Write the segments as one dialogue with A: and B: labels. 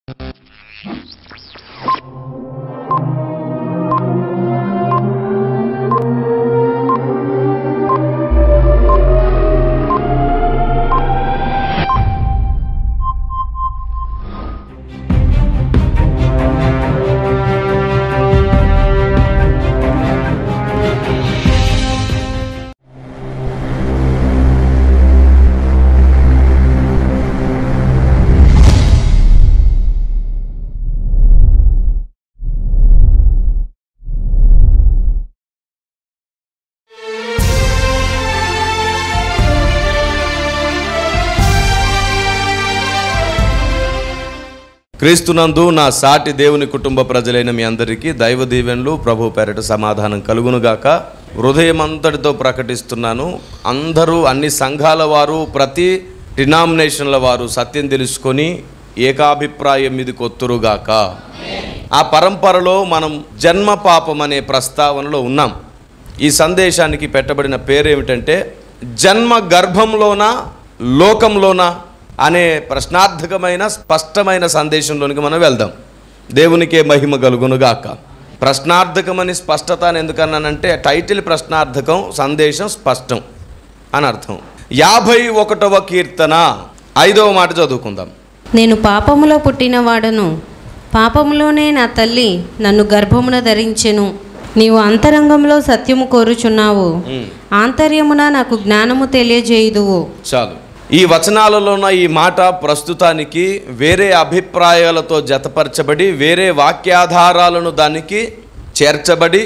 A: క్రీస్తునందు నా సాటి దేవుని కుటుంబ ప్రజలైన మీ అందరికీ దైవ దీవెనలు ప్రభు పేరట సమాధానం కలుగునుగాక హృదయమంతటితో ప్రకటిస్తున్నాను అందరూ అన్ని సంఘాల వారు ప్రతి డినామినేషన్ల వారు సత్యం తెలుసుకొని ఏకాభిప్రాయం మీది కొత్తురుగాక ఆ పరంపరలో మనం జన్మ పాపం అనే ప్రస్తావనలో ఉన్నాం ఈ సందేశానికి పెట్టబడిన పేరేమిటంటే జన్మ గర్భంలోన లోకంలోన అనే ప్రశ్నార్థకమైన స్పష్టమైన సందేశంలోనికి మనం వెళ్దాం దేవునికే మహిమ కలుగునుగాక ప్రశ్నార్థకమని స్పష్టత అని ఎందుకన్నానంటే టైటిల్ ప్రశ్నార్థకం సందేశం స్పష్టం అని అర్థం యాభై ఒకటవ కీర్తన ఐదవ మాట చదువుకుందాం
B: నేను పాపములో పుట్టినవాడను పాపములోనే నా తల్లి నన్ను గర్భమున ధరించెను నీవు అంతరంగంలో సత్యము కోరుచున్నావు
A: ఉమ్.
B: ఆంతర్యమున నాకు జ్ఞానము తెలియజేయుదువు
A: చాలు ఈ వచనాలలో ఉన్న ఈ మాట ప్రస్తుతానికి వేరే అభిప్రాయాలతో జతపరచబడి వేరే వాక్యాధారాలను దానికి చేర్చబడి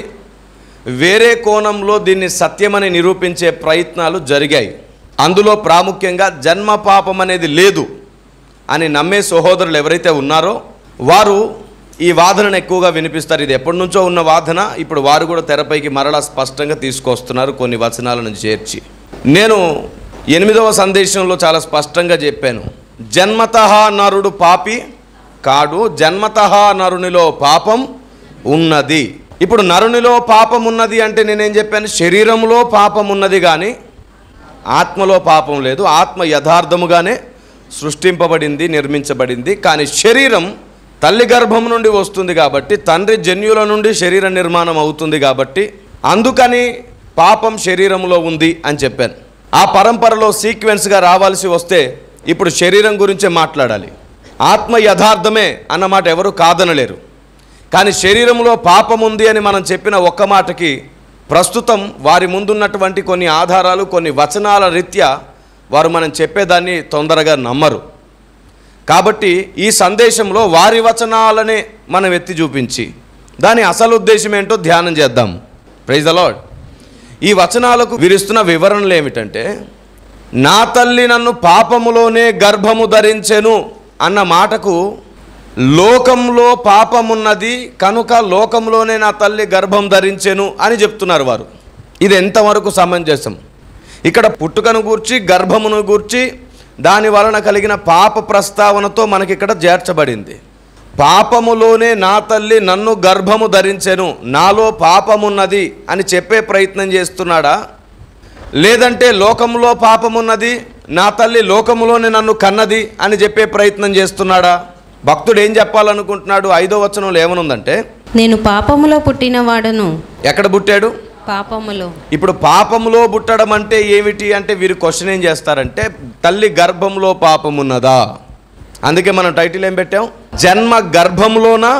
A: వేరే కోణంలో దీన్ని సత్యమని నిరూపించే ప్రయత్నాలు జరిగాయి అందులో ప్రాముఖ్యంగా జన్మ పాపం అనేది లేదు అని నమ్మే సహోదరులు ఎవరైతే ఉన్నారో వారు ఈ వాదనను ఎక్కువగా వినిపిస్తారు ఇది ఎప్పటి నుంచో ఉన్న వాదన ఇప్పుడు వారు కూడా తెరపైకి మరలా స్పష్టంగా తీసుకొస్తున్నారు కొన్ని వచనాలను చేర్చి నేను ఎనిమిదవ సందేశంలో చాలా స్పష్టంగా చెప్పాను జన్మతః నరుడు పాపి కాడు జన్మతః నరునిలో పాపం ఉన్నది ఇప్పుడు నరునిలో పాపం ఉన్నది అంటే నేనేం చెప్పాను శరీరంలో పాపం ఉన్నది కానీ ఆత్మలో పాపం లేదు ఆత్మ యథార్థముగానే సృష్టింపబడింది నిర్మించబడింది కానీ శరీరం తల్లి గర్భం నుండి వస్తుంది కాబట్టి తండ్రి జన్యుల నుండి శరీర నిర్మాణం అవుతుంది కాబట్టి అందుకని పాపం శరీరంలో ఉంది అని చెప్పాను ఆ పరంపరలో సీక్వెన్స్గా రావాల్సి వస్తే ఇప్పుడు శరీరం గురించే మాట్లాడాలి ఆత్మ యథార్థమే అన్నమాట ఎవరు కాదనలేరు కానీ శరీరంలో పాపం ఉంది అని మనం చెప్పిన ఒక్క మాటకి ప్రస్తుతం వారి ముందున్నటువంటి కొన్ని ఆధారాలు కొన్ని వచనాల రీత్యా వారు మనం చెప్పేదాన్ని తొందరగా నమ్మరు కాబట్టి ఈ సందేశంలో వారి వచనాలనే మనం ఎత్తి చూపించి దాని అసలు ఉద్దేశం ఏంటో ధ్యానం చేద్దాం ప్రైజ్ ద లాడ్ ఈ వచనాలకు విరుస్తున్న వివరణలు ఏమిటంటే నా తల్లి నన్ను పాపములోనే గర్భము ధరించెను అన్న మాటకు లోకంలో పాపమున్నది కనుక లోకంలోనే నా తల్లి గర్భం ధరించెను అని చెప్తున్నారు వారు ఇది ఎంతవరకు సమంజసం ఇక్కడ పుట్టుకను గూర్చి గర్భమును గూర్చి దాని వలన కలిగిన పాప ప్రస్తావనతో మనకి ఇక్కడ చేర్చబడింది పాపములోనే నా తల్లి నన్ను గర్భము ధరించెను నాలో పాపమున్నది అని చెప్పే ప్రయత్నం చేస్తున్నాడా లేదంటే లోకంలో పాపమున్నది నా తల్లి లోకములోనే నన్ను కన్నది అని చెప్పే ప్రయత్నం చేస్తున్నాడా భక్తుడు ఏం చెప్పాలనుకుంటున్నాడు ఐదో వచనంలో ఏమనుందంటే
B: నేను పాపములో పుట్టినవాడను
A: ఎక్కడ పుట్టాడు
B: పాపములో
A: ఇప్పుడు పాపములో పుట్టడం అంటే ఏమిటి అంటే వీరు క్వశ్చన్ ఏం చేస్తారంటే తల్లి గర్భంలో పాపమున్నదా అందుకే మనం టైటిల్ ఏం పెట్టాం జన్మ గర్భంలోనా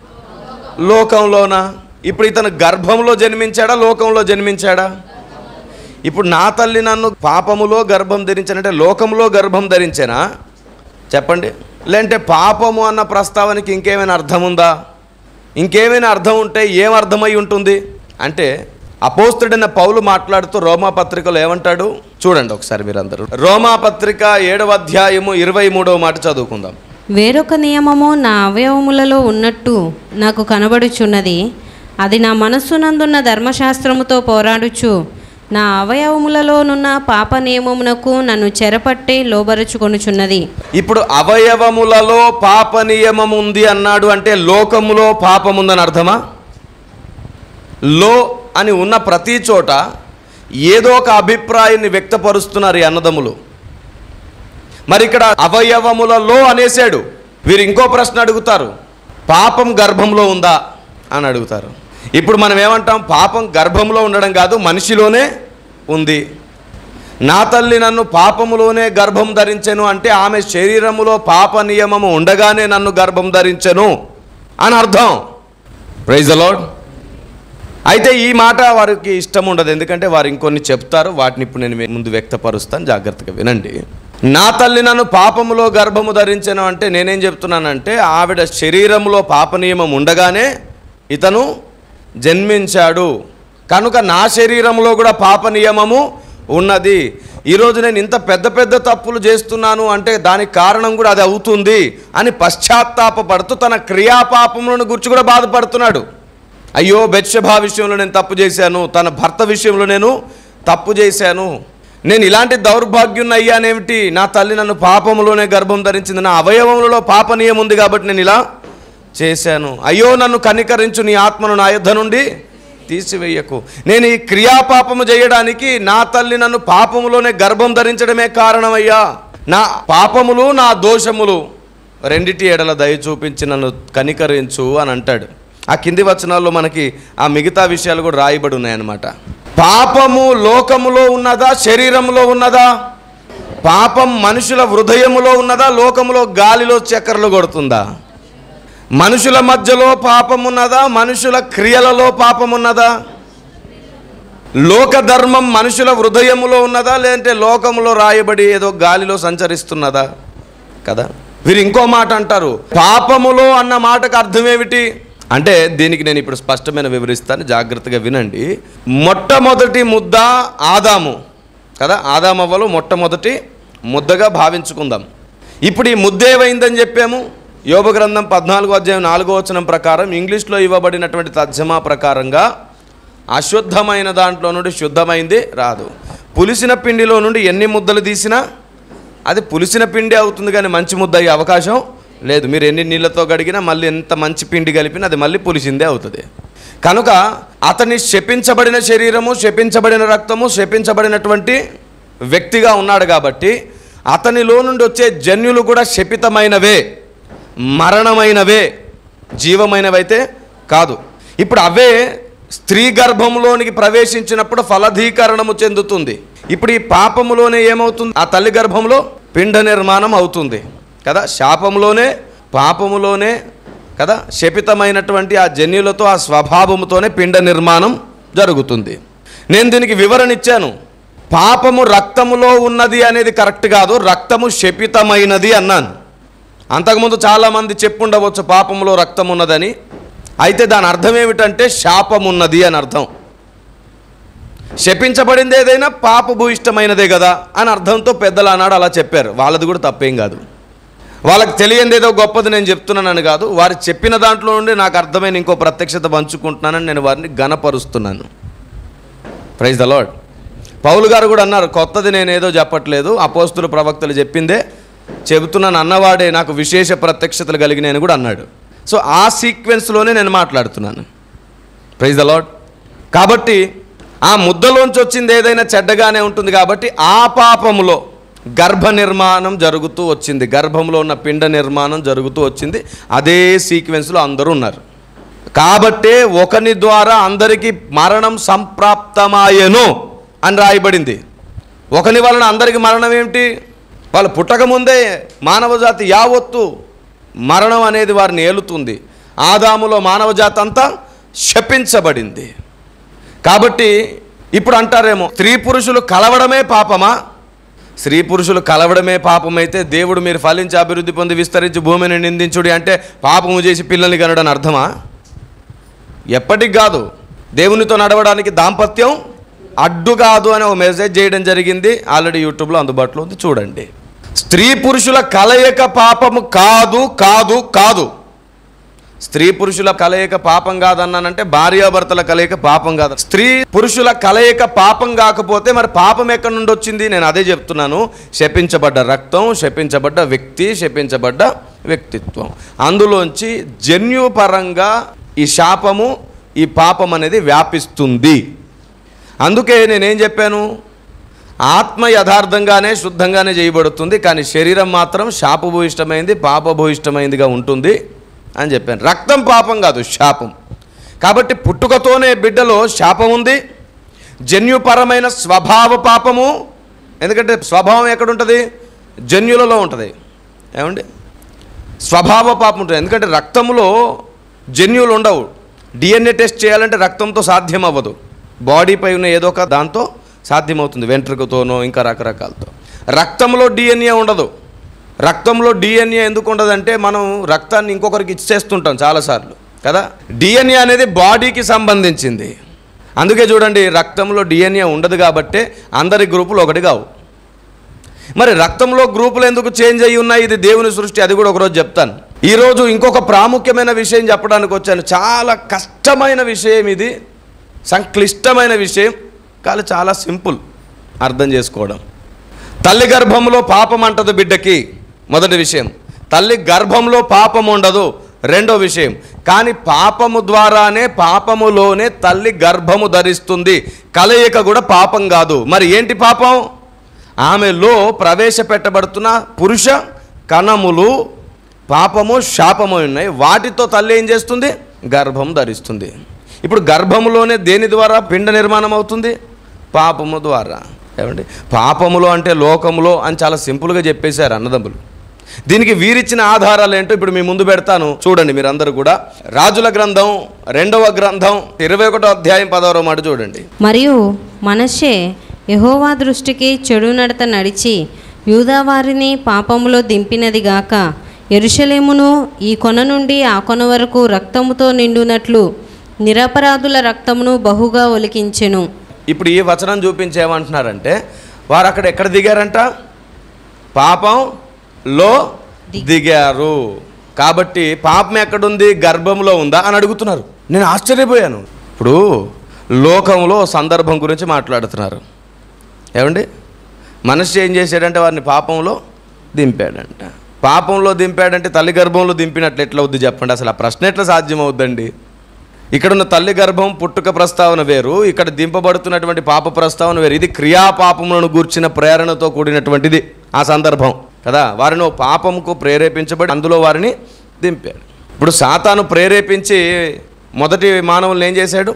A: లోకంలోనా ఇప్పుడు ఇతను గర్భంలో జన్మించాడా లోకంలో జన్మించాడా ఇప్పుడు నా తల్లి నన్ను పాపములో గర్భం ధరించానంటే లోకంలో గర్భం ధరించానా చెప్పండి లేదంటే పాపము అన్న ప్రస్తావనకి ఇంకేమైనా అర్థం ఉందా ఇంకేమైనా అర్థం ఉంటే ఏం అర్థమై ఉంటుంది అంటే అపోస్తుడైన పౌలు మాట్లాడుతూ రోమా పత్రికలో ఏమంటాడు చూడండి ఒకసారి మీరందరూ రోమా పత్రిక ఏడవ అధ్యాయము ఇరవై మూడవ మాట చదువుకుందాం
B: వేరొక నియమము నా అవయవములలో ఉన్నట్టు నాకు కనబడుచున్నది అది నా మనస్సునందున్న ధర్మశాస్త్రముతో పోరాడుచు నా అవయవములలోనున్న పాప నియమమునకు నన్ను చెరపట్టి లోబరుచుకొనుచున్నది
A: ఇప్పుడు అవయవములలో పాప నియమం ఉంది అన్నాడు అంటే లోకములో పాపం ఉందని అర్థమా లో అని ఉన్న ప్రతి చోట ఏదో ఒక అభిప్రాయాన్ని వ్యక్తపరుస్తున్నారు ఈ అన్నదమ్ములు మరి ఇక్కడ అవయవములలో అనేసాడు వీరు ఇంకో ప్రశ్న అడుగుతారు పాపం గర్భంలో ఉందా అని అడుగుతారు ఇప్పుడు మనం ఏమంటాం పాపం గర్భంలో ఉండడం కాదు మనిషిలోనే ఉంది నా తల్లి నన్ను పాపములోనే గర్భం ధరించెను అంటే ఆమె శరీరములో పాప నియమము ఉండగానే నన్ను గర్భం ధరించెను అని అర్థం ప్రైజ్ లార్డ్ అయితే ఈ మాట వారికి ఇష్టం ఉండదు ఎందుకంటే వారు ఇంకొన్ని చెప్తారు వాటిని ఇప్పుడు నేను మీ ముందు వ్యక్తపరుస్తాను జాగ్రత్తగా వినండి నా తల్లి నన్ను పాపములో గర్భము ధరించను అంటే నేనేం చెప్తున్నానంటే ఆవిడ శరీరంలో పాప నియమం ఉండగానే ఇతను జన్మించాడు కనుక నా శరీరంలో కూడా పాప నియమము ఉన్నది ఈరోజు నేను ఇంత పెద్ద పెద్ద తప్పులు చేస్తున్నాను అంటే దానికి కారణం కూడా అది అవుతుంది అని పశ్చాత్తాపపడుతూ తన క్రియాపాపములను గురించి కూడా బాధపడుతున్నాడు అయ్యో బెత్షభా విషయంలో నేను తప్పు చేశాను తన భర్త విషయంలో నేను తప్పు చేశాను నేను ఇలాంటి దౌర్భాగ్యుని అయ్యానేమిటి నా తల్లి నన్ను పాపములోనే గర్భం ధరించింది నా అవయవములలో పాపనీయం ఉంది కాబట్టి నేను ఇలా చేశాను అయ్యో నన్ను కనికరించు నీ ఆత్మను నా యుద్ధ నుండి తీసివేయకు నేను ఈ క్రియాపాపము చేయడానికి నా తల్లి నన్ను పాపములోనే గర్భం ధరించడమే కారణమయ్యా నా పాపములు నా దోషములు రెండిటి ఎడల దయ చూపించి నన్ను కనికరించు అని అంటాడు ఆ కింది వచనాల్లో మనకి ఆ మిగతా విషయాలు కూడా రాయబడి ఉన్నాయన్నమాట పాపము లోకములో ఉన్నదా శరీరములో ఉన్నదా పాపం మనుషుల హృదయములో ఉన్నదా లోకములో గాలిలో చక్కర్లు కొడుతుందా మనుషుల మధ్యలో పాపం ఉన్నదా మనుషుల క్రియలలో పాపం ఉన్నదా లోక ధర్మం మనుషుల హృదయములో ఉన్నదా లేదంటే లోకములో రాయబడి ఏదో గాలిలో సంచరిస్తున్నదా కదా వీరు ఇంకో మాట అంటారు పాపములో అన్న మాటకు అర్థం ఏమిటి అంటే దీనికి నేను ఇప్పుడు స్పష్టమైన వివరిస్తాను జాగ్రత్తగా వినండి మొట్టమొదటి ముద్ద ఆదాము కదా ఆదామవ్వలు మొట్టమొదటి ముద్దగా భావించుకుందాం ఇప్పుడు ఈ ముద్ద ఏమైందని చెప్పాము యోగ గ్రంథం పద్నాలుగో అధ్యాయం నాలుగో వచనం ప్రకారం ఇంగ్లీష్లో ఇవ్వబడినటువంటి తర్జమా ప్రకారంగా అశుద్ధమైన దాంట్లో నుండి శుద్ధమైంది రాదు పులిసిన పిండిలో నుండి ఎన్ని ముద్దలు తీసినా అది పులిసిన పిండి అవుతుంది కానీ మంచి ముద్ద అయ్యే అవకాశం లేదు మీరు ఎన్ని నీళ్ళతో గడిగినా మళ్ళీ ఎంత మంచి పిండి కలిపినా అది మళ్ళీ పులిసిందే అవుతుంది కనుక అతని శపించబడిన శరీరము శపించబడిన రక్తము శపించబడినటువంటి వ్యక్తిగా ఉన్నాడు కాబట్టి అతనిలో నుండి వచ్చే జన్యులు కూడా శపితమైనవే మరణమైనవే జీవమైనవైతే కాదు ఇప్పుడు అవే స్త్రీ గర్భంలోనికి ప్రవేశించినప్పుడు ఫలధీకరణము చెందుతుంది ఇప్పుడు ఈ పాపములోనే ఏమవుతుంది ఆ తల్లి గర్భంలో పిండ నిర్మాణం అవుతుంది కదా శాపములోనే పాపములోనే కదా శపితమైనటువంటి ఆ జన్యులతో ఆ స్వభావముతోనే పిండ నిర్మాణం జరుగుతుంది నేను దీనికి వివరణ ఇచ్చాను పాపము రక్తములో ఉన్నది అనేది కరెక్ట్ కాదు రక్తము శపితమైనది అన్నాను అంతకుముందు చాలామంది చెప్పుండవచ్చు పాపములో రక్తం ఉన్నదని అయితే దాని అర్థం ఏమిటంటే శాపం ఉన్నది అని అర్థం శపించబడింది ఏదైనా పాప భూయిష్టమైనదే కదా అని అర్థంతో పెద్దలు ఆనాడు అలా చెప్పారు వాళ్ళది కూడా తప్పేం కాదు వాళ్ళకి తెలియంది ఏదో గొప్పది నేను చెప్తున్నానని కాదు వారు చెప్పిన దాంట్లో నుండి నాకు అర్థమైన ఇంకో ప్రత్యక్షత పంచుకుంటున్నానని నేను వారిని గనపరుస్తున్నాను ప్రైజ్ ద లాడ్ పౌలు గారు కూడా అన్నారు కొత్తది నేను ఏదో చెప్పట్లేదు అపోస్తులు ప్రవక్తలు చెప్పిందే చెబుతున్నాను అన్నవాడే నాకు విశేష ప్రత్యక్షతలు కలిగినాయని కూడా అన్నాడు సో ఆ సీక్వెన్స్లోనే నేను మాట్లాడుతున్నాను ప్రైజ్ ద లాడ్ కాబట్టి ఆ ముద్దలోంచి వచ్చింది ఏదైనా చెడ్డగానే ఉంటుంది కాబట్టి ఆ పాపములో గర్భ నిర్మాణం జరుగుతూ వచ్చింది గర్భంలో ఉన్న పిండ నిర్మాణం జరుగుతూ వచ్చింది అదే సీక్వెన్స్లో అందరూ ఉన్నారు కాబట్టే ఒకని ద్వారా అందరికీ మరణం సంప్రాప్తమాయను అని రాయబడింది ఒకని వలన అందరికీ మరణం ఏమిటి వాళ్ళు పుట్టకముందే మానవజాతి యావత్తు మరణం అనేది వారిని ఏలుతుంది ఆదాములో మానవజాతి అంతా శపించబడింది కాబట్టి ఇప్పుడు అంటారేమో స్త్రీ పురుషులు కలవడమే పాపమా స్త్రీ పురుషులు కలవడమే పాపమైతే దేవుడు మీరు ఫలించి అభివృద్ధి పొంది విస్తరించి భూమిని నిందించుడి అంటే పాపము చేసి పిల్లల్ని కనడం అర్థమా ఎప్పటికి కాదు దేవునితో నడవడానికి దాంపత్యం అడ్డు కాదు అని ఒక మెసేజ్ చేయడం జరిగింది ఆల్రెడీ యూట్యూబ్లో అందుబాటులో ఉంది చూడండి స్త్రీ పురుషుల కలయిక పాపము కాదు కాదు కాదు స్త్రీ పురుషుల కలయిక పాపం కాదన్నానంటే భార్యాభర్తల కలయిక పాపం కాదు స్త్రీ పురుషుల కలయిక పాపం కాకపోతే మరి పాపం ఎక్కడి నుండి వచ్చింది నేను అదే చెప్తున్నాను శపించబడ్డ రక్తం శపించబడ్డ వ్యక్తి శపించబడ్డ వ్యక్తిత్వం అందులోంచి జన్యుపరంగా ఈ శాపము ఈ పాపం అనేది వ్యాపిస్తుంది అందుకే నేనేం చెప్పాను ఆత్మ యథార్థంగానే శుద్ధంగానే చేయబడుతుంది కానీ శరీరం మాత్రం శాపభూయిష్టమైంది పాపభూయిష్టమైందిగా ఉంటుంది అని చెప్పాను రక్తం పాపం కాదు శాపం కాబట్టి పుట్టుకతోనే బిడ్డలో శాపం ఉంది జన్యుపరమైన స్వభావ పాపము ఎందుకంటే స్వభావం ఎక్కడుంటుంది జన్యులలో ఉంటుంది ఏమండి స్వభావ పాపం ఉంటుంది ఎందుకంటే రక్తంలో జన్యువులు ఉండవు డిఎన్ఏ టెస్ట్ చేయాలంటే రక్తంతో సాధ్యం అవ్వదు బాడీపై ఉన్న ఏదో ఒక దాంతో సాధ్యమవుతుంది వెంట్రుకతోనో ఇంకా రకరకాలతో రక్తంలో డిఎన్ఏ ఉండదు రక్తంలో డిఎన్ఏ ఎందుకు ఉండదంటే మనం రక్తాన్ని ఇంకొకరికి ఇచ్చేస్తుంటాం చాలాసార్లు కదా డిఎన్ఏ అనేది బాడీకి సంబంధించింది అందుకే చూడండి రక్తంలో డిఎన్ఏ ఉండదు కాబట్టే అందరి గ్రూపులు ఒకటి కావు మరి రక్తంలో గ్రూపులు ఎందుకు చేంజ్ అయ్యి ఉన్నాయి ఇది దేవుని సృష్టి అది కూడా ఒకరోజు చెప్తాను ఈరోజు ఇంకొక ప్రాముఖ్యమైన విషయం చెప్పడానికి వచ్చాను చాలా కష్టమైన విషయం ఇది సంక్లిష్టమైన విషయం కానీ చాలా సింపుల్ అర్థం చేసుకోవడం తల్లి గర్భంలో పాపం అంటదు బిడ్డకి మొదటి విషయం తల్లి గర్భంలో పాపం ఉండదు రెండో విషయం కానీ పాపము ద్వారానే పాపములోనే తల్లి గర్భము ధరిస్తుంది కలయిక కూడా పాపం కాదు మరి ఏంటి పాపం ఆమెలో ప్రవేశపెట్టబడుతున్న పురుష కణములు పాపము శాపము ఉన్నాయి వాటితో తల్లి ఏం చేస్తుంది గర్భం ధరిస్తుంది ఇప్పుడు గర్భములోనే దేని ద్వారా పిండ నిర్మాణం అవుతుంది పాపము ద్వారా ఏమండి పాపములో అంటే లోకములో అని చాలా సింపుల్గా చెప్పేశారు అన్నదమ్ములు దీనికి వీరిచ్చిన ఆధారాలు ఏంటో ఇప్పుడు మీ ముందు పెడతాను చూడండి మీరందరూ కూడా రాజుల గ్రంథం రెండవ గ్రంథం ఇరవై ఒకటో అధ్యాయం పదవరో మాట చూడండి
B: మరియు మనషే యెహోవా దృష్టికి చెడు నడత నడిచి యూదావారిని పాపములో దింపినది గాక ఎరుషలేమును ఈ కొన నుండి ఆ కొన వరకు రక్తముతో నిండునట్లు నిరపరాధుల రక్తమును బహుగా ఒలికించెను
A: ఇప్పుడు ఈ వచనం చూపించేమంటున్నారంటే వారు అక్కడ ఎక్కడ దిగారంట పాపంలో దిగారు కాబట్టి పాపం ఎక్కడుంది గర్భంలో ఉందా అని అడుగుతున్నారు నేను ఆశ్చర్యపోయాను ఇప్పుడు లోకంలో సందర్భం గురించి మాట్లాడుతున్నారు ఏమండి మనిషి ఏం చేశాడంటే వారిని పాపంలో దింపాడంట పాపంలో దింపాడంటే తల్లి గర్భంలో దింపినట్లు ఎట్లా అవుద్ది చెప్పండి అసలు ఆ ప్రశ్న ఎట్లా సాధ్యం అవుద్దండి ఇక్కడున్న తల్లి గర్భం పుట్టుక ప్రస్తావన వేరు ఇక్కడ దింపబడుతున్నటువంటి పాప ప్రస్తావన వేరు ఇది క్రియాపాపములను గూర్చిన ప్రేరణతో కూడినటువంటిది ఆ సందర్భం కదా వారిని ఓ పాపముకు ప్రేరేపించబడి అందులో వారిని దింపాడు ఇప్పుడు సాతాను ప్రేరేపించి మొదటి మానవుల్ని ఏం చేశాడు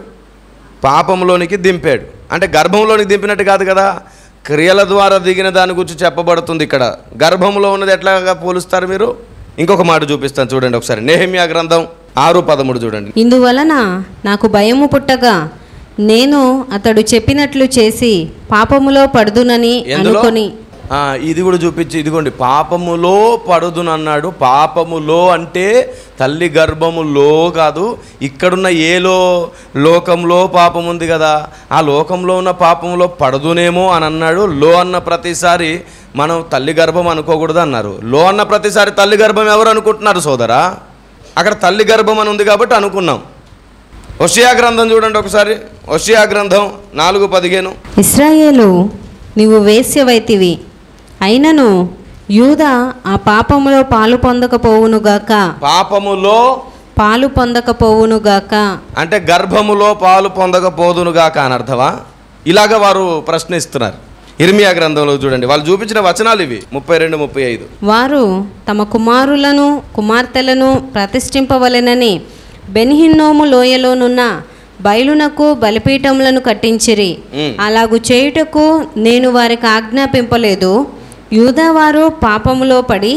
A: పాపంలోనికి దింపాడు అంటే గర్భంలోనికి దింపినట్టు కాదు కదా క్రియల ద్వారా దిగిన దాని గురించి చెప్పబడుతుంది ఇక్కడ గర్భంలో ఉన్నది ఎట్లాగా పోలుస్తారు మీరు ఇంకొక మాట చూపిస్తాను చూడండి ఒకసారి నేహమ్యా గ్రంథం ఆరు పదమూడు చూడండి
B: ఇందువలన నాకు భయము పుట్టగా నేను అతడు చెప్పినట్లు చేసి పాపములో పడుదునని
A: ఎందులో
B: అనుకొని
A: ఆ, ఇది కూడా చూపించి ఇదిగోండి పాపములో పడుదునన్నాడు పాపములో అంటే తల్లి గర్భములో కాదు ఇక్కడున్న ఏలో లోకంలో పాపం ఉంది కదా ఆ లోకంలో ఉన్న పాపములో పడదునేమో అని అన్నాడు లో అన్న ప్రతిసారి మనం తల్లి గర్భం అనుకోకూడదు అన్నారు లో అన్న ప్రతిసారి తల్లి గర్భం ఎవరు అనుకుంటున్నారు సోదరా అక్కడ తల్లి గర్భం అని ఉంది కాబట్టి అనుకున్నాం ఒషియా గ్రంథం చూడండి ఒకసారి ఒషియా గ్రంథం నాలుగు పదిహేను
B: ఇస్రాయేలు నీవు వేశ్యవైతివి అయినను యూద ఆ పాపములో పాలు పొందకపోవునుగాక
A: పాపములో
B: పాలు పొందకపోవునుగాక
A: అంటే గర్భములో పాలు పొందకపోదునుగా అని అర్థమా ఇలాగ వారు ప్రశ్నిస్తున్నారు ఇర్మియా గ్రంథంలో చూడండి వాళ్ళు చూపించిన వచనాలు ఇవి ముప్పై రెండు ముప్పై ఐదు
B: వారు తమ కుమారులను కుమార్తెలను ప్రతిష్ఠింపవలెనని బెన్హిన్నోము లోయలోనున్న బయలునకు బలిపీఠములను కట్టించిరి
A: ఉమ్.
B: అలాగు చేయుటకు నేను వారికి ఆజ్ఞాపింపలేదు యూదావారు పాపములో పడి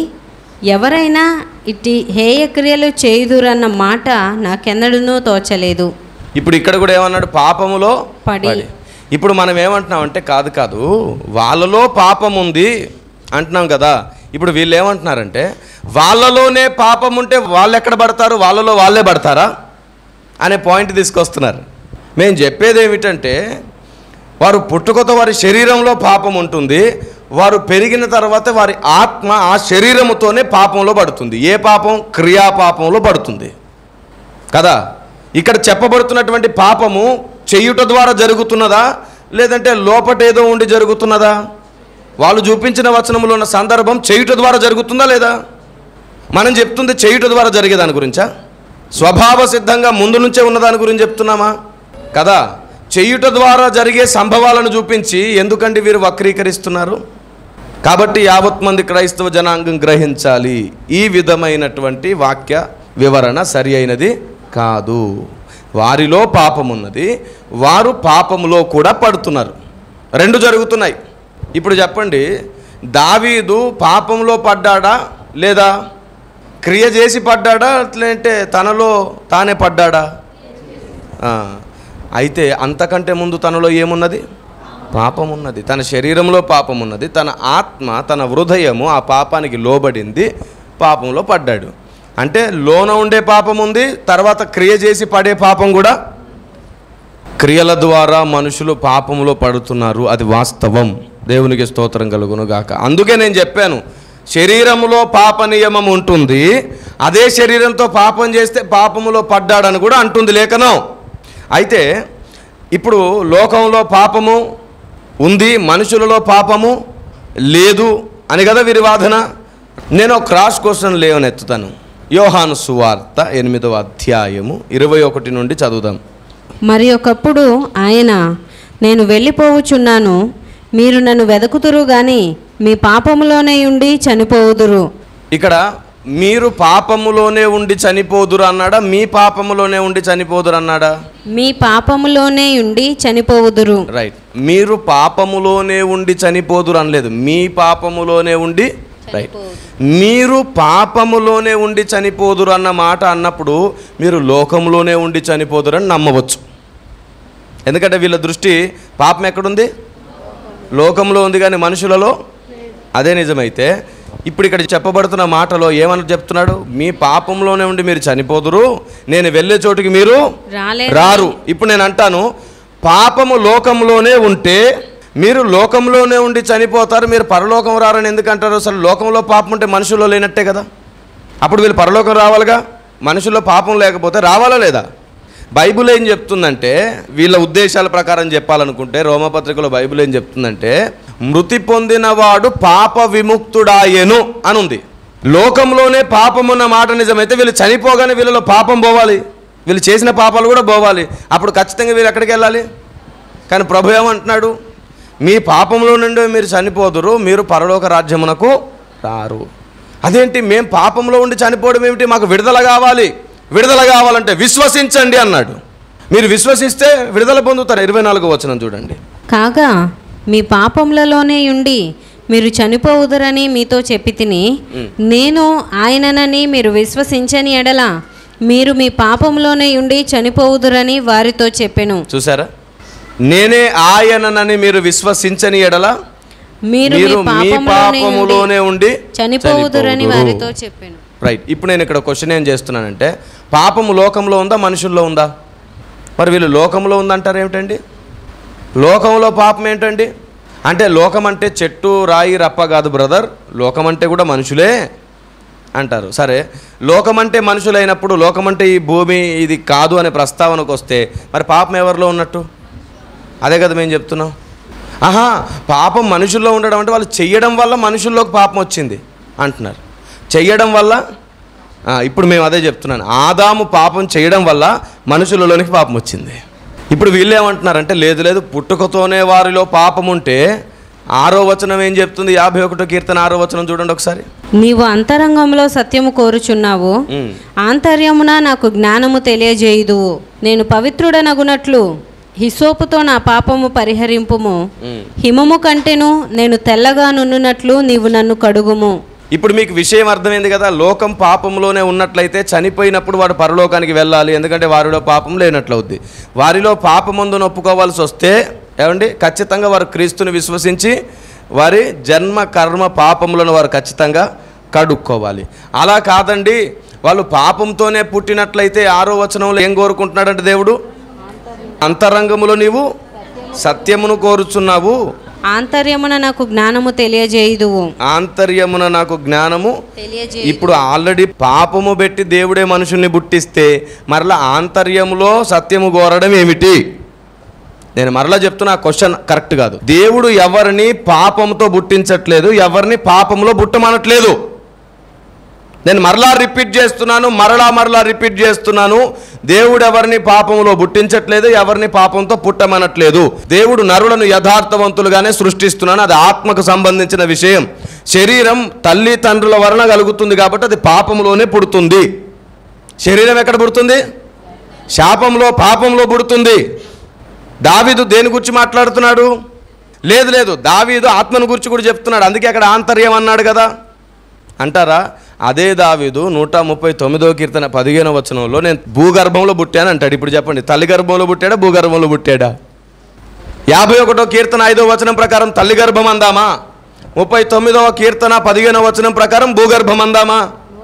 B: ఎవరైనా ఇట్టి హేయక్రియలు చేయుదురన్న మాట నాకెన్నడూనూ తోచలేదు
A: ఇప్పుడు ఇక్కడ కూడా ఏమన్నాడు పాపములో
B: పడి.
A: పడి. ఇప్పుడు మనం ఏమంటున్నాం అంటే కాదు కాదు వాళ్ళలో పాపం ఉంది అంటున్నాం కదా ఇప్పుడు వీళ్ళు ఏమంటున్నారంటే వాళ్ళలోనే పాపం ఉంటే వాళ్ళు ఎక్కడ పడతారు వాళ్ళలో వాళ్ళే పడతారా అనే పాయింట్ తీసుకొస్తున్నారు మేము చెప్పేది ఏమిటంటే వారు పుట్టుకతో వారి శరీరంలో పాపం ఉంటుంది వారు పెరిగిన తర్వాత వారి ఆత్మ ఆ శరీరముతోనే పాపంలో పడుతుంది ఏ పాపం క్రియా పాపంలో పడుతుంది కదా ఇక్కడ చెప్పబడుతున్నటువంటి పాపము చెయ్యుట ద్వారా జరుగుతున్నదా లేదంటే లోపట ఏదో ఉండి జరుగుతున్నదా వాళ్ళు చూపించిన వచనములో ఉన్న సందర్భం చేయుట ద్వారా జరుగుతుందా లేదా మనం చెప్తుంది చేయుట ద్వారా జరిగే దాని గురించా స్వభావ సిద్ధంగా ముందు నుంచే ఉన్న దాని గురించి చెప్తున్నామా కదా చేయుట ద్వారా జరిగే సంభవాలను చూపించి ఎందుకండి వీరు వక్రీకరిస్తున్నారు కాబట్టి యావత్ మంది క్రైస్తవ జనాంగం గ్రహించాలి ఈ విధమైనటువంటి వాక్య వివరణ సరి అయినది కాదు వారిలో పాపం ఉన్నది వారు పాపములో కూడా పడుతున్నారు రెండు జరుగుతున్నాయి ఇప్పుడు చెప్పండి దావీదు పాపంలో పడ్డాడా లేదా క్రియ చేసి పడ్డాడా లేదంటే తనలో తానే పడ్డాడా ఆ, అయితే అంతకంటే ముందు తనలో ఏమున్నది పాపం ఉన్నది తన శరీరంలో పాపం ఉన్నది తన ఆత్మ తన హృదయము ఆ పాపానికి లోబడింది పాపంలో పడ్డాడు అంటే లోన ఉండే పాపం ఉంది తర్వాత క్రియ చేసి పడే పాపం కూడా క్రియల ద్వారా మనుషులు పాపంలో పడుతున్నారు అది వాస్తవం దేవునికి స్తోత్రం కలుగును గాక అందుకే నేను చెప్పాను శరీరంలో పాప నియమం ఉంటుంది అదే శరీరంతో పాపం చేస్తే పాపములో పడ్డాడని కూడా అంటుంది లేఖనం అయితే ఇప్పుడు లోకంలో పాపము ఉంది మనుషులలో పాపము లేదు అని కదా వీరి వాదన నేను ఒక క్రాస్ క్వశ్చన్ లేవనెత్తుతాను యోహాను సువార్త ఎనిమిదవ అధ్యాయము ఇరవై ఒకటి నుండి చదువుదాం
B: మరి ఒకప్పుడు ఆయన నేను వెళ్ళిపోవుచున్నాను మీరు నన్ను వెదకుతురు గాని మీ పాపములోనే ఉండి చనిపోవుదురు
A: ఇక్కడ మీరు పాపములోనే ఉండి చనిపోదురు అన్నాడా మీ పాపములోనే ఉండి చనిపోదురు అన్నాడా
B: మీ పాపములోనే ఉండి చనిపోవుదురు
A: రైట్ మీరు పాపములోనే ఉండి చనిపోదురు అనలేదు మీ పాపములోనే ఉండి రైట్ మీరు పాపములోనే ఉండి చనిపోదురు అన్న మాట అన్నప్పుడు మీరు లోకంలోనే ఉండి చనిపోదురు అని నమ్మవచ్చు ఎందుకంటే వీళ్ళ దృష్టి పాపం ఎక్కడుంది లోకంలో ఉంది కానీ మనుషులలో అదే నిజమైతే ఇప్పుడు ఇక్కడ చెప్పబడుతున్న మాటలో ఏమని చెప్తున్నాడు మీ పాపంలోనే ఉండి మీరు చనిపోదురు నేను వెళ్ళే చోటుకి మీరు
B: రాలే
A: రారు ఇప్పుడు నేను అంటాను పాపము లోకంలోనే ఉంటే మీరు లోకంలోనే ఉండి చనిపోతారు మీరు పరలోకం రారని ఎందుకంటారు అసలు లోకంలో పాపం ఉంటే మనుషుల్లో లేనట్టే కదా అప్పుడు వీళ్ళు పరలోకం రావాలిగా మనుషుల్లో పాపం లేకపోతే రావాలా లేదా బైబిల్ ఏం చెప్తుందంటే వీళ్ళ ఉద్దేశాల ప్రకారం చెప్పాలనుకుంటే రోమపత్రికలో బైబిల్ ఏం చెప్తుందంటే మృతి పొందినవాడు పాప విముక్తుడాయెను అని ఉంది లోకంలోనే పాపం ఉన్న మాట నిజమైతే వీళ్ళు చనిపోగానే వీళ్ళలో పాపం పోవాలి వీళ్ళు చేసిన పాపాలు కూడా పోవాలి అప్పుడు ఖచ్చితంగా వీళ్ళు ఎక్కడికి వెళ్ళాలి కానీ ప్రభు ఏమంటున్నాడు మీ పాపంలో నుండి మీరు చనిపోదురు మీరు పరలోక రాజ్యమునకు రారు అదేంటి మేము పాపంలో ఉండి చనిపోవడం ఏమిటి మాకు విడుదల కావాలి విడుదల కావాలంటే విశ్వసించండి అన్నాడు మీరు విశ్వసిస్తే విడుదల పొందుతారు ఇరవై నాలుగో వచనం చూడండి
B: కాగా మీ పాపములలోనే ఉండి మీరు చనిపోవుదురని మీతో చెప్పి తిని నేను ఆయననని మీరు విశ్వసించని ఎడల మీరు మీ పాపంలోనే ఉండి చనిపోవుదురని వారితో చెప్పెను
A: చూసారా నేనే ఆయననని మీరు విశ్వసించని ఎడల
B: మీరు
A: మీరు
B: మీ
A: మీ
B: పాపములోనే
A: పాపములోనే ఉండి
B: చనిపోవుదురని
A: చనిపోవుదురు.
B: వారితో చెప్పెను
A: రైట్ ఇప్పుడు నేను ఇక్కడ క్వశ్చన్ ఏం చేస్తున్నానంటే పాపము లోకంలో ఉందా మనుషుల్లో ఉందా మరి వీళ్ళు లోకంలో ఉందంటారు ఏమిటండి లోకంలో పాపం ఏంటండి అంటే లోకం అంటే చెట్టు రాయి రప్ప కాదు బ్రదర్ లోకం అంటే కూడా మనుషులే అంటారు సరే లోకం అంటే మనుషులైనప్పుడు లోకం అంటే ఈ భూమి ఇది కాదు అనే ప్రస్తావనకు వస్తే మరి పాపం ఎవరిలో ఉన్నట్టు అదే కదా మేము చెప్తున్నాం ఆహా పాపం మనుషుల్లో ఉండడం అంటే వాళ్ళు చెయ్యడం వల్ల మనుషుల్లోకి పాపం వచ్చింది అంటున్నారు చెయ్యడం వల్ల ఆ, ఇప్పుడు మేము అదే చెప్తున్నాను ఆదాము పాపం చేయడం వల్ల మనుషులలోనికి పాపం వచ్చింది ఇప్పుడు వీళ్ళు ఏమంటున్నారంటే లేదు లేదు పుట్టుకతోనే వారిలో పాపం ఉంటే ఆరో వచనం ఏం చెప్తుంది యాభై ఒకటో కీర్తన ఆరో వచనం చూడండి ఒకసారి
B: నీవు అంతరంగంలో సత్యము కోరుచున్నావు
A: ఉమ్.
B: ఆంతర్యమున నాకు జ్ఞానము తెలియజేయుదువు నేను పవిత్రుడనగునట్లు హిసోపుతో నా పాపము పరిహరింపుము
A: ఉమ్.
B: హిమము కంటెను నేను తెల్లగా నున్నునట్లు నీవు నన్ను కడుగుము
A: ఇప్పుడు మీకు విషయం అర్థమైంది కదా లోకం పాపంలోనే ఉన్నట్లయితే చనిపోయినప్పుడు వాడు పరలోకానికి వెళ్ళాలి ఎందుకంటే వారిలో పాపం లేనట్లవుద్ది వారిలో పాపమందు ఒప్పుకోవాల్సి వస్తే ఏమండి ఖచ్చితంగా వారు క్రీస్తుని విశ్వసించి వారి జన్మ కర్మ పాపములను వారు ఖచ్చితంగా కడుక్కోవాలి అలా కాదండి వాళ్ళు పాపంతోనే పుట్టినట్లయితే ఆరో వచనంలో ఏం కోరుకుంటున్నాడంటే దేవుడు అంతరంగములో నీవు సత్యమును కోరుచున్నావు
B: ఆంతర్యమున నాకు జ్ఞానము తెలియజేయుదువు
A: ఆంతర్యమున నాకు జ్ఞానము
B: తెలియజే
A: ఇప్పుడు ఆల్రెడీ పాపము పెట్టి దేవుడే మనుషుల్ని పుట్టిస్తే మరలా ఆంతర్యములో సత్యము కోరడం ఏమిటి నేను మరలా చెప్తున్నా క్వశ్చన్ కరెక్ట్ కాదు దేవుడు ఎవరిని పాపంతో పుట్టించట్లేదు ఎవరిని పాపంలో పుట్టమనట్లేదు నేను మరలా రిపీట్ చేస్తున్నాను మరలా మరలా రిపీట్ చేస్తున్నాను దేవుడు ఎవరిని పాపంలో పుట్టించట్లేదు ఎవరిని పాపంతో పుట్టమనట్లేదు దేవుడు నరులను యథార్థవంతులుగానే సృష్టిస్తున్నాను అది ఆత్మకు సంబంధించిన విషయం శరీరం తల్లి తండ్రుల వలన కలుగుతుంది కాబట్టి అది పాపంలోనే పుడుతుంది శరీరం ఎక్కడ పుడుతుంది శాపంలో పాపంలో పుడుతుంది దావీదు దేని గురించి మాట్లాడుతున్నాడు లేదు లేదు దావీదు ఆత్మను గురించి కూడా చెప్తున్నాడు అందుకే అక్కడ ఆంతర్యం అన్నాడు కదా అంటారా అదే దావీదు నూట ముప్పై తొమ్మిదో కీర్తన పదిహేనో వచనంలో నేను భూగర్భంలో పుట్టాను అంటాడు ఇప్పుడు చెప్పండి తల్లి గర్భంలో పుట్టాడా భూగర్భంలో పుట్టాడా యాభై ఒకటో కీర్తన ఐదో వచనం ప్రకారం తల్లి గర్భం అందామా ముప్పై తొమ్మిదవ కీర్తన పదిహేనో వచనం ప్రకారం భూగర్భం అందామా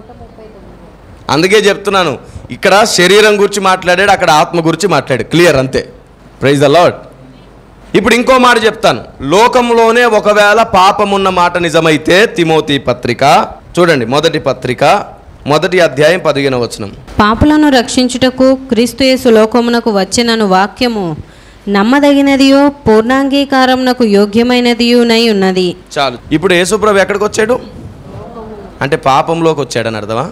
A: అందుకే చెప్తున్నాను ఇక్కడ శరీరం గురించి మాట్లాడాడు అక్కడ ఆత్మ గురించి మాట్లాడాడు క్లియర్ అంతే ప్రైజ్ ద లాడ్ ఇప్పుడు ఇంకో మాట చెప్తాను లోకంలోనే ఒకవేళ పాపమున్న మాట నిజమైతే తిమోతి పత్రిక చూడండి మొదటి పత్రిక మొదటి అధ్యాయం పదిహేను వచనం
B: పాపులను రక్షించుటకు క్రీస్తుయేసు లోకమునకు వచ్చినను వాక్యము నమ్మదగినదియో పూర్ణాంగీకారమునకు యోగ్యమైనదియునై ఉన్నది
A: చాలు ఇప్పుడు యేసుప్రభు ఎక్కడికి వచ్చాడు అంటే పాపంలోకి వచ్చాడని అర్థమా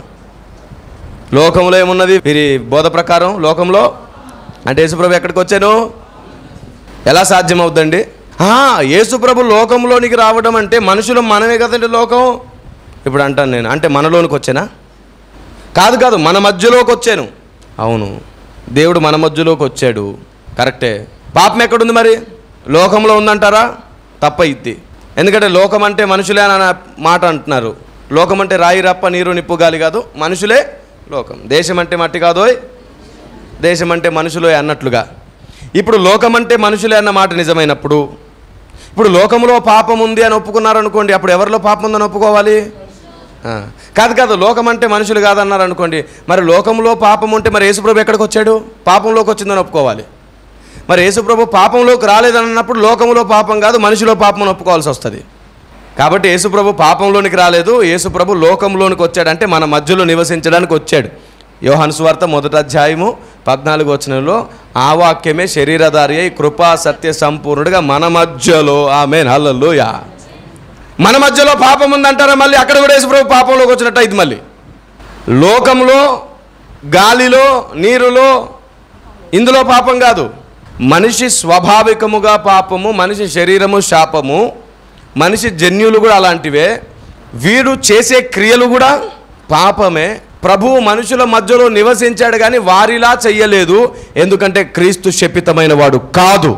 A: లోకంలో ఏమున్నది వీరి బోధ ప్రకారం లోకంలో అంటే యేసుప్రభు ఎక్కడికి వచ్చాను ఎలా సాధ్యమవుద్దండి ఆ, యేసుప్రభు లోకంలోనికి రావడం అంటే మనుషులు మనమే కదండి లోకం ఇప్పుడు అంటాను నేను అంటే మనలోనికి వచ్చానా కాదు కాదు మన మధ్యలోకి వచ్చాను అవును దేవుడు మన మధ్యలోకి వచ్చాడు కరెక్టే పాపం ఎక్కడుంది మరి లోకంలో ఉందంటారా తప్పయిద్ది ఎందుకంటే లోకం అంటే మనుషులే అన్న మాట అంటున్నారు లోకం అంటే రాయి రప్ప నీరు నిప్పు గాలి కాదు మనుషులే లోకం దేశం అంటే మట్టి కాదోయ్ దేశం అంటే మనుషులే అన్నట్లుగా ఇప్పుడు లోకం అంటే మనుషులే అన్న మాట నిజమైనప్పుడు ఇప్పుడు లోకంలో పాపం ఉంది అని ఒప్పుకున్నారనుకోండి అప్పుడు ఎవరిలో పాపం ఉందని ఒప్పుకోవాలి ఆ, కాదు కాదు లోకం అంటే మనుషులు కాదన్నారు అనుకోండి మరి లోకంలో పాపం ఉంటే మరి యేసుప్రభు ఎక్కడికి వచ్చాడు పాపంలోకి వచ్చిందని ఒప్పుకోవాలి మరి యేసుప్రభు పాపంలోకి రాలేదని అన్నప్పుడు లోకంలో పాపం కాదు మనిషిలో పాపం అని ఒప్పుకోవాల్సి వస్తుంది కాబట్టి యేసుప్రభు పాపంలోనికి రాలేదు యేసుప్రభు లోకంలోనికి వచ్చాడంటే మన మధ్యలో నివసించడానికి వచ్చాడు యోహాను సువార్త మొదటి అధ్యాయము పద్నాలుగు వచనంలో ఆ వాక్యమే శరీరధారి అయి కృపా సత్య సంపూర్ణుడిగా మన మధ్యలో ఆమె హల్లెలూయా మన మధ్యలో పాపం ఉందంటారా మళ్ళీ అక్కడ కూడా యేసుప్రభు పాపంలోకి వచ్చినట్టు అయింది మళ్ళీ లోకంలో గాలిలో నీరులో ఇందులో పాపం కాదు మనిషి స్వాభావికముగా పాపము మనిషి శరీరము శాపము మనిషి జన్యులు కూడా అలాంటివే వీడు చేసే క్రియలు కూడా పాపమే ప్రభువు మనుషుల మధ్యలో నివసించాడు కానీ వారిలా చెయ్యలేదు ఎందుకంటే క్రీస్తు శపితమైన వాడు కాదు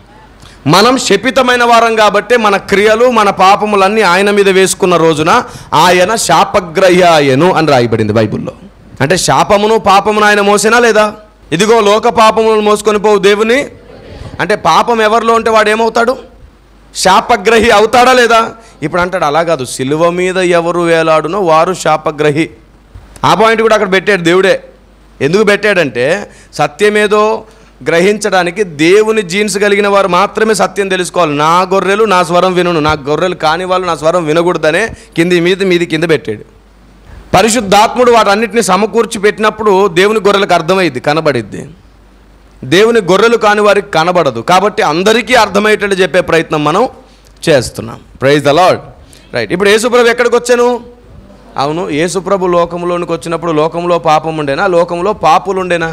A: మనం శపితమైన వారం కాబట్టి మన క్రియలు మన పాపములన్నీ ఆయన మీద వేసుకున్న రోజున ఆయన శాపగ్రహ్యాయను అని రాయబడింది బైబిల్లో అంటే శాపమును పాపమును ఆయన మోసేనా లేదా ఇదిగో లోక పాపములను మోసుకొని పోవు దేవుని అంటే పాపం ఎవరిలో ఉంటే వాడు ఏమవుతాడు శాపగ్రహి అవుతాడా లేదా ఇప్పుడు అంటాడు అలా కాదు సిలువ మీద ఎవరు వేలాడునో వారు శాపగ్రహి ఆ పాయింట్ కూడా అక్కడ పెట్టాడు దేవుడే ఎందుకు పెట్టాడంటే సత్యమేదో గ్రహించడానికి దేవుని జీన్స్ కలిగిన వారు మాత్రమే సత్యం తెలుసుకోవాలి నా గొర్రెలు నా స్వరం వినును నా గొర్రెలు కాని వాళ్ళు నా స్వరం వినకూడదనే కింది మీద మీది కింద పెట్టాడు పరిశుద్ధాత్ముడు వాటన్నిటిని సమకూర్చి పెట్టినప్పుడు దేవుని గొర్రెలకు అర్థమైద్ది కనబడిద్ది దేవుని గొర్రెలు కాని వారికి కనబడదు కాబట్టి అందరికీ అర్థమయ్యేటట్టు చెప్పే ప్రయత్నం మనం చేస్తున్నాం ప్రైజ్ ద లాడ్ రైట్ ఇప్పుడు యేసుప్రభు ఎక్కడికి వచ్చాను అవును యేసుప్రభు లోకంలోనికి వచ్చినప్పుడు లోకంలో పాపం ఉండేనా లోకంలో పాపులు ఉండేనా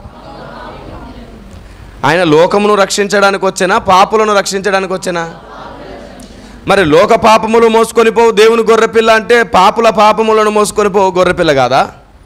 A: ఆయన లోకమును రక్షించడానికి వచ్చేనా పాపులను రక్షించడానికి వచ్చేనా మరి లోక పాపములు మోసుకొని పోవు దేవుని గొర్రెపిల్ల అంటే పాపుల పాపములను మోసుకొని పోవు గొర్రెపిల్ల కాదా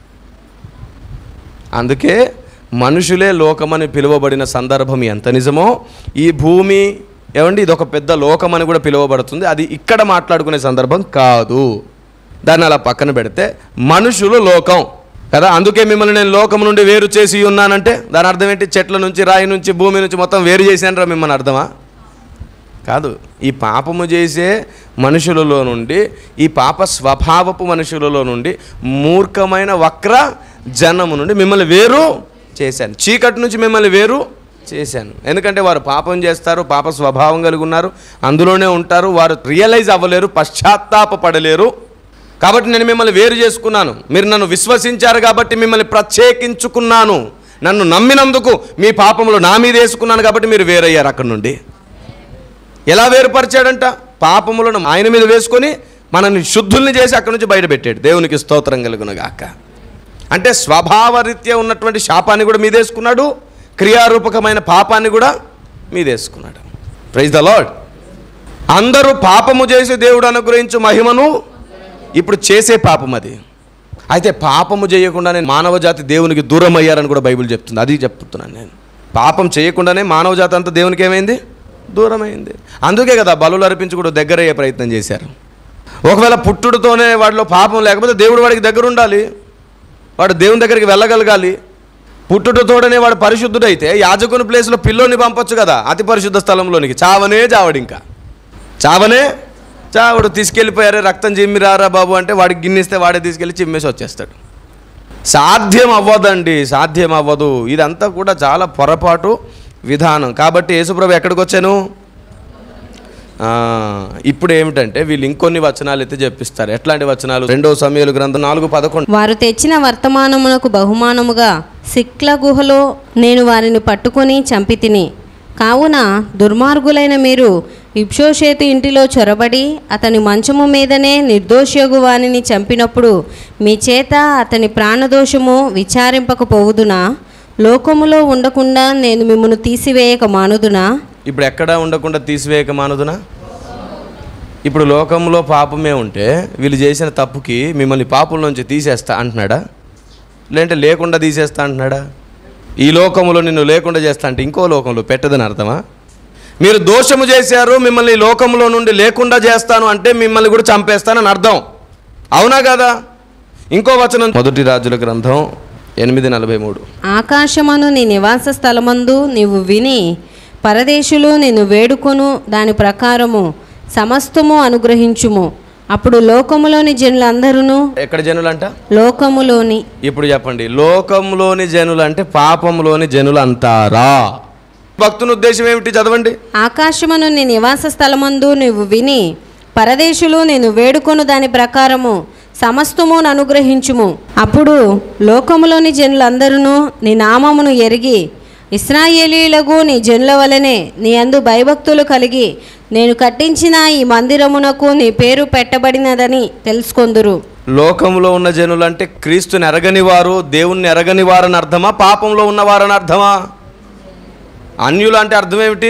A: అందుకే మనుషులే లోకమని పిలువబడిన సందర్భం ఎంత నిజమో ఈ భూమి ఏమండి ఇది ఒక పెద్ద లోకమని కూడా పిలువబడుతుంది అది ఇక్కడ మాట్లాడుకునే సందర్భం కాదు దాన్ని అలా పక్కన పెడితే మనుషులు లోకం కదా అందుకే మిమ్మల్ని నేను లోకం నుండి వేరు చేసి ఉన్నానంటే దాని అర్థం ఏంటి చెట్ల నుంచి రాయి నుంచి భూమి నుంచి మొత్తం వేరు చేశానరా మిమ్మల్ని అర్థమా కాదు ఈ పాపము చేసే మనుషులలో నుండి ఈ పాప స్వభావపు మనుషులలో నుండి మూర్ఖమైన వక్ర జనము నుండి మిమ్మల్ని వేరు చేశాను చీకటి నుంచి మిమ్మల్ని వేరు చేశాను ఎందుకంటే వారు పాపం చేస్తారు పాప స్వభావం కలిగి ఉన్నారు అందులోనే ఉంటారు వారు రియలైజ్ అవ్వలేరు పశ్చాత్తాపపడలేరు కాబట్టి నేను మిమ్మల్ని వేరు చేసుకున్నాను మీరు నన్ను విశ్వసించారు కాబట్టి మిమ్మల్ని ప్రత్యేకించుకున్నాను నన్ను నమ్మినందుకు మీ పాపములు నా మీద వేసుకున్నాను కాబట్టి మీరు వేరయ్యారు అక్కడి నుండి ఎలా వేరుపరిచాడంట పాపములను ఆయన మీద వేసుకొని మనల్ని శుద్ధుల్ని చేసి అక్కడి నుంచి బయట పెట్టాడు దేవునికి స్తోత్రం కలుగునగాక అంటే స్వభావరీత్యా ఉన్నటువంటి శాపాన్ని కూడా మీదేసుకున్నాడు క్రియారూపకమైన పాపాన్ని కూడా మీదేసుకున్నాడు ప్రైజ్ ద లాడ్ అందరూ పాపము చేసి దేవుడు అనుగ్రహించు మహిమను ఇప్పుడు చేసే పాపం అది అయితే పాపము చేయకుండానే మానవ జాతి దేవునికి దూరం అయ్యారని కూడా బైబిల్ చెప్తుంది అది చెప్తున్నాను నేను పాపం చేయకుండానే మానవ జాతి అంతా దేవునికి ఏమైంది దూరమైంది అందుకే కదా బలులు అర్పించి కూడా దగ్గర అయ్యే ప్రయత్నం చేశారు ఒకవేళ పుట్టుడుతోనే వాడిలో పాపం లేకపోతే దేవుడు వాడికి దగ్గర ఉండాలి వాడు దేవుని దగ్గరికి వెళ్ళగలగాలి పుట్టుడుతోడనే వాడు పరిశుద్ధుడైతే యాజకుని ప్లేస్లో పిల్లోని పంపొచ్చు కదా అతి పరిశుద్ధ స్థలంలోనికి చావనే చావడు ఇంకా చావనే చావడు తీసుకెళ్ళిపోయారే రక్తం చిమ్మిరారా బాబు అంటే వాడికి గిన్నెస్తే వాడే తీసుకెళ్ళి చిమ్మేసి వచ్చేస్తాడు సాధ్యం అవ్వదండి సాధ్యం అవ్వదు ఇదంతా కూడా చాలా పొరపాటు విధానం కాబట్టి యేసుప్రభు ఎక్కడికి వచ్చాను ఆ, ఇప్పుడు ఏమిటంటే వీళ్ళు ఇంకొన్ని వచనాలు అయితే చెప్పిస్తారు ఎట్లాంటి వచనాలు రెండవ సమయాలు గ్రంథం నాలుగు పదకొండు
B: వారు తెచ్చిన వర్తమానమునకు బహుమానముగా సిక్ల గుహలో నేను వారిని పట్టుకొని చంపితిని కావున దుర్మార్గులైన మీరు ఇప్షోషేతు ఇంటిలో చొరబడి అతని మంచము మీదనే నిర్దోషయోగు వానిని చంపినప్పుడు మీ చేత అతని ప్రాణదోషము విచారింపకపోవుదునా లోకములో ఉండకుండా నేను మిమ్మను తీసివేయక మానుదునా
A: ఇప్పుడు ఎక్కడ ఉండకుండా తీసివేయక మానదునా ఇప్పుడు లోకంలో పాపమే ఉంటే వీళ్ళు చేసిన తప్పుకి మిమ్మల్ని పాపం నుంచి తీసేస్తా అంటున్నాడా లేదంటే లేకుండా తీసేస్తా అంటున్నాడా ఈ లోకంలో నిన్ను లేకుండా చేస్తా అంటే ఇంకో లోకంలో పెట్టదని అర్థమా మీరు దోషము చేశారు మిమ్మల్ని ఈ లోకంలో నుండి లేకుండా చేస్తాను అంటే మిమ్మల్ని కూడా చంపేస్తానని అర్థం అవునా కదా ఇంకో వచనం మొదటి రాజుల గ్రంథం ఎనిమిది నలభై మూడు
B: ఆకాశమను నీ నివాస స్థలమందు నీవు విని పరదేశులు నిన్ను వేడుకొను దాని ప్రకారము సమస్తము అనుగ్రహించుము అప్పుడు లోకములోని జనులందరూ
A: ఎక్కడ జనులంట
B: లోకములోని
A: ఇప్పుడు చెప్పండి లోకంలోని జనులు అంటే పాపంలోని జనులు అంటారా భక్తుని ఉద్దేశం ఏమిటి చదవండి
B: ఆకాశమును నీ నివాస స్థలమందు నీవు విని పరదేశులు నేను వేడుకొను దాని ప్రకారము సమస్తమును అనుగ్రహించుము అప్పుడు లోకములోని జనులందరూ నీ నామమును ఎరిగి ఇస్రాయేలీలకు నీ జనుల వలనే నీ అందు భయభక్తులు కలిగి నేను కట్టించిన ఈ మందిరమునకు నీ పేరు పెట్టబడినదని తెలుసుకొందురు
A: లోకంలో ఉన్న జనులు అంటే క్రీస్తుని ఎరగని వారు దేవుణ్ణి ఎరగని వారని అర్థమా పాపంలో ఉన్నవారని అర్థమా అన్యులు అంటే అర్థం ఏమిటి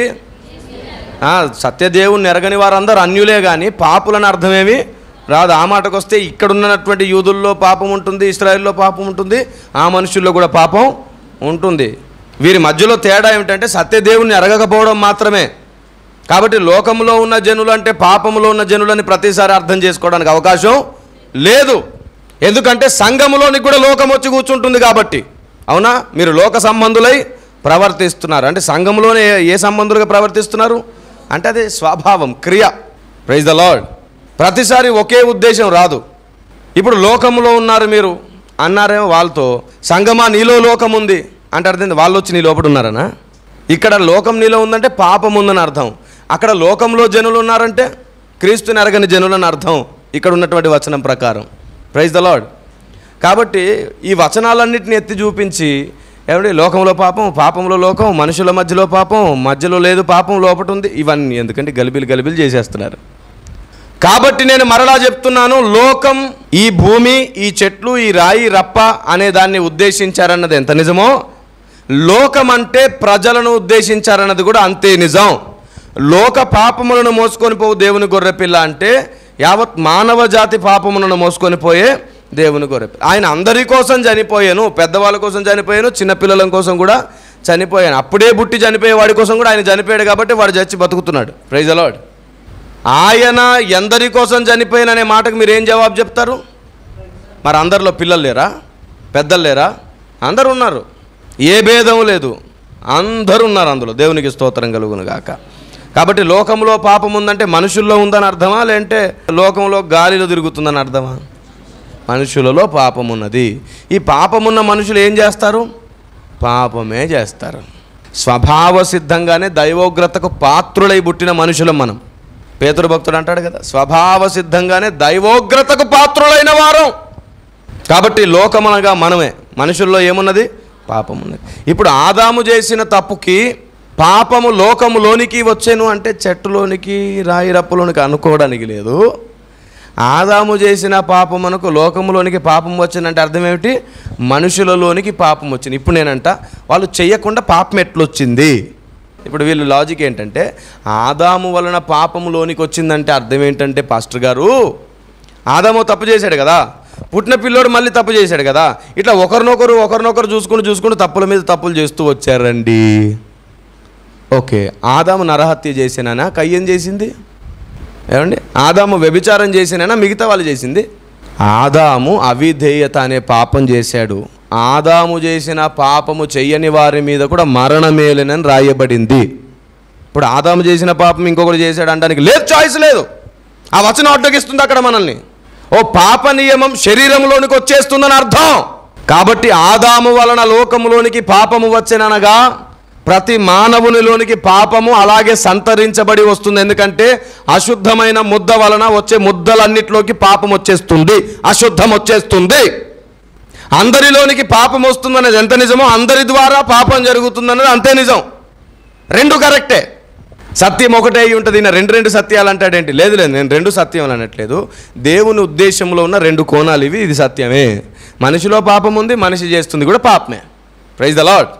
A: ఆ, సత్యదేవుణ్ణి ఎరగని వారందరూ అన్యులే కానీ పాపులని అర్థమేమి రాదు ఆ మాటకు వస్తే ఇక్కడ ఉన్నటువంటి యూదుల్లో పాపం ఉంటుంది ఇస్రాయిల్లో పాపం ఉంటుంది ఆ మనుషుల్లో కూడా పాపం ఉంటుంది వీరి మధ్యలో తేడా ఏమిటంటే సత్యదేవుణ్ణి ఎరగకపోవడం మాత్రమే కాబట్టి లోకంలో ఉన్న జనులు అంటే పాపములో ఉన్న జనులని ప్రతిసారి అర్థం చేసుకోవడానికి అవకాశం లేదు ఎందుకంటే సంఘములోనికి కూడా లోకం వచ్చి కూర్చుంటుంది కాబట్టి అవునా మీరు లోక సంబంధులై ప్రవర్తిస్తున్నారు అంటే సంఘంలోనే ఏ- ఏ సంబంధులుగా ప్రవర్తిస్తున్నారు అంటే అది స్వభావం క్రియ ప్రైజ్ ద లార్డ్ ప్రతిసారి ఒకే ఉద్దేశం రాదు ఇప్పుడు లోకంలో ఉన్నారు మీరు అన్నారేమో వాళ్ళతో సంగమా నీలో లోకం ఉంది అంటే అర్థం ఏంది? వాళ్ళు వచ్చి నీ లోపల ఉన్నారనా ఇక్కడ లోకం నీలో ఉందంటే పాపం ఉందని అర్థం అక్కడ లోకంలో జనులు ఉన్నారంటే క్రీస్తుని ఎరగని జనులని అర్థం ఇక్కడ ఉన్నటువంటి వచనం ప్రకారం ప్రైజ్ ద లార్డ్ కాబట్టి ఈ వచనాలన్నింటిని ఎత్తి చూపించి ఏమండి లోకంలో పాపం పాపంలో లోకం మనుషుల మధ్యలో పాపం మధ్యలో లేదు పాపం లోపట ఉంది ఇవన్నీ ఎందుకంటే గలిబిలు గలిబిలు చేసేస్తున్నారు కాబట్టి నేను మరలా చెప్తున్నాను లోకం ఈ భూమి ఈ చెట్లు ఈ రాయి రప్ప అనే దాన్ని ఉద్దేశించారన్నది ఎంత నిజమో లోకం అంటే ప్రజలను ఉద్దేశించారన్నది కూడా అంతే నిజం లోక పాపములను మోసుకొని పోవు దేవుని గొర్రెపిల్ల అంటే యావత్ మానవ జాతి పాపములను మోసుకొని పోయే దేవుని గొర్రెపిల్ల ఆయన అందరి కోసం చనిపోయాను పెద్దవాళ్ళ కోసం చనిపోయాను చిన్నపిల్లల కోసం కూడా చనిపోయాను అప్పుడే బుట్టి చనిపోయే వాడి కోసం కూడా ఆయన చనిపోయాడు కాబట్టి వాడు చచ్చి బతుకుతున్నాడు ప్రైజ్ అలాడ్ ఆయన ఎందరి కోసం చనిపోయిననే మాటకు మీరు ఏం జవాబు చెప్తారు మరి అందరిలో పిల్లలు లేరా పెద్దలు లేరా అందరు ఉన్నారు ఏ భేదం లేదు అందరూ ఉన్నారు అందులో దేవునికి స్తోత్రం కలుగును గాక కాబట్టి లోకంలో పాపం ఉందంటే మనుషుల్లో ఉందని అర్థమా లేదంటే లోకంలో గాలిలో తిరుగుతుందని అర్థమా మనుషులలో పాపం ఉన్నది ఈ పాపమున్న మనుషులు ఏం చేస్తారు పాపమే చేస్తారు స్వభావ సిద్ధంగానే దైవోగ్రతకు పాత్రులై పుట్టిన మనుషులం మనం పేతురు భక్తుడు అంటాడు కదా స్వభావ సిద్ధంగానే దైవోగ్రతకు పాత్రులైన వారం కాబట్టి లోకమనగా మనమే మనుషుల్లో ఏమున్నది పాపం ఉన్నది ఇప్పుడు ఆదాము చేసిన తప్పుకి పాపము లోకములోనికి వచ్చాను అంటే చెట్టులోనికి రాయి రప్పులోనికి అనుకోవడానికి లేదు ఆదాము చేసిన పాపమునకు లోకములోనికి పాపం వచ్చిందంటే అర్థం ఏమిటి మనుషులలోనికి పాపం వచ్చింది ఇప్పుడు నేనంట వాళ్ళు చెయ్యకుండా పాపం ఎట్లొచ్చింది ఇప్పుడు వీళ్ళు లాజిక్ ఏంటంటే ఆదాము వలన పాపములోనికి వచ్చిందంటే అర్థం ఏంటంటే పాస్టర్ గారు ఆదాము తప్పు చేశాడు కదా పుట్టిన పిల్లోడు మళ్ళీ తప్పు చేశాడు కదా ఇట్లా ఒకరినొకరు ఒకరినొకరు చూసుకుని చూసుకుని తప్పుల మీద తప్పులు చేస్తూ వచ్చారండి ఓకే ఆదాము నరహత్య చేసినానా కయ్యం చేసింది ఏమండి ఆదాము వ్యభిచారం చేసినానా మిగతా వాళ్ళు చేసింది ఆదాము అవిధేయత అనే పాపం చేశాడు ఆదాము చేసిన పాపము చెయ్యని వారి మీద కూడా మరణమేలనని రాయబడింది ఇప్పుడు ఆదాము చేసిన పాపం ఇంకొకటి చేశాడు అనడానికి లేదు చాయిస్ లేదు ఆ వచనం అడ్డగిస్తుంది అక్కడ మనల్ని ఓ పాప నియమం శరీరంలోనికి వచ్చేస్తుందని అర్థం కాబట్టి ఆదాము వలన లోకములోనికి పాపము వచ్చెననగా ప్రతి మానవునిలోనికి పాపము అలాగే సంతరించబడి వస్తుంది ఎందుకంటే అశుద్ధమైన ముద్ద వలన వచ్చే ముద్దలన్నిటిలోకి పాపం వచ్చేస్తుంది అశుద్ధం వచ్చేస్తుంది అందరిలోనికి పాపం వస్తుందనేది ఎంత నిజమో అందరి ద్వారా పాపం జరుగుతుందన్నది అంతే నిజం రెండు కరెక్టే సత్యం ఒకటే అయి ఉంటుంది ఈయన రెండు రెండు సత్యాలు అంటాడేంటి లేదు లేదు నేను రెండు సత్యం అనట్లేదు దేవుని ఉద్దేశంలో ఉన్న రెండు కోణాలు ఇవి ఇది సత్యమే మనిషిలో పాపం ఉంది మనిషి చేస్తుంది కూడా పాపమే ప్రైజ్ ద లాడ్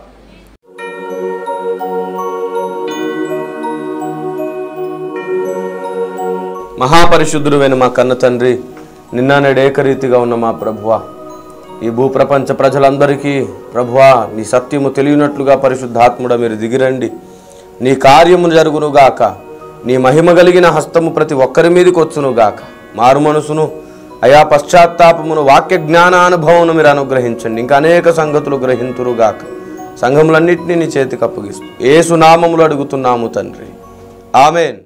A: మహాపరిశుద్ధుడువైన మా కన్న తండ్రి నిన్న నేడు ఏకరీతిగా ఉన్న మా ప్రభువా ఈ భూప్రపంచ ప్రజలందరికీ ప్రభువా నీ సత్యము తెలియనట్లుగా పరిశుద్ధాత్ముడ మీరు దిగిరండి నీ కార్యము జరుగునుగాక నీ మహిమ కలిగిన హస్తము ప్రతి ఒక్కరి మీదకి వచ్చునుగాక మారు మనసును అయా పశ్చాత్తాపమును వాక్య జ్ఞానానుభవమును మీరు అనుగ్రహించండి ఇంకా అనేక సంగతులు గ్రహింతురుగాక సంఘములన్నింటినీ నీ చేతికి అప్పగిస్తూ ఏ సునామములు అడుగుతున్నాము తండ్రి ఆమెన్